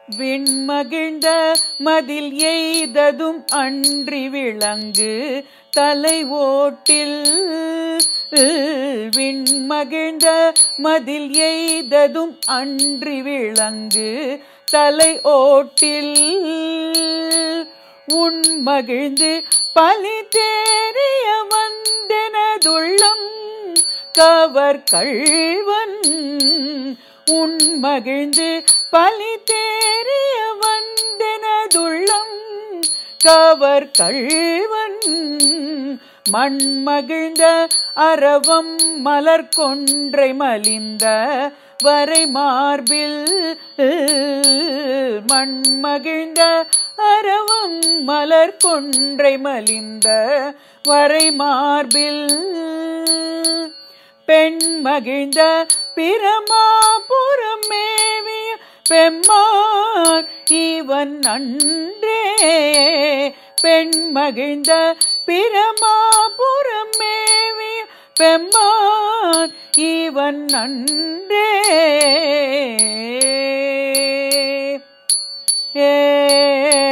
விண்மகிழ்ந்த மதில் எய்ததும் அன்றி விளங்கு தலை ஓட்டில் விண்மகிழ்ந்த மதில் எய்ததும் அன்றி விளங்கு தலை ஓட்டில் உன் மகிழ்ந்து பலி தேறிய வந்தெனதுள்ளம் கவர் கள்வன் உன் மகிழ்ந்து பலி தேறிய வந்தெனதுள்ளம் கவர் கள்வன் மண் மகிழ்ந்த அரவம் மலர் கொன்றை மலிந்த வரை மார்பில் மண் மகிழ்ந்த அரவம் மலர் கொன்றை மலிந்த வரை மார்பில் பெண் மகிழ்ந்த பிரமாபுரம் மேவிய பெம்மான் இவன் அன்றே பெண் மகிழ்ந்த பிரமாபுரம் மேவிய பெம்மான் இவன் அன்றே ஏ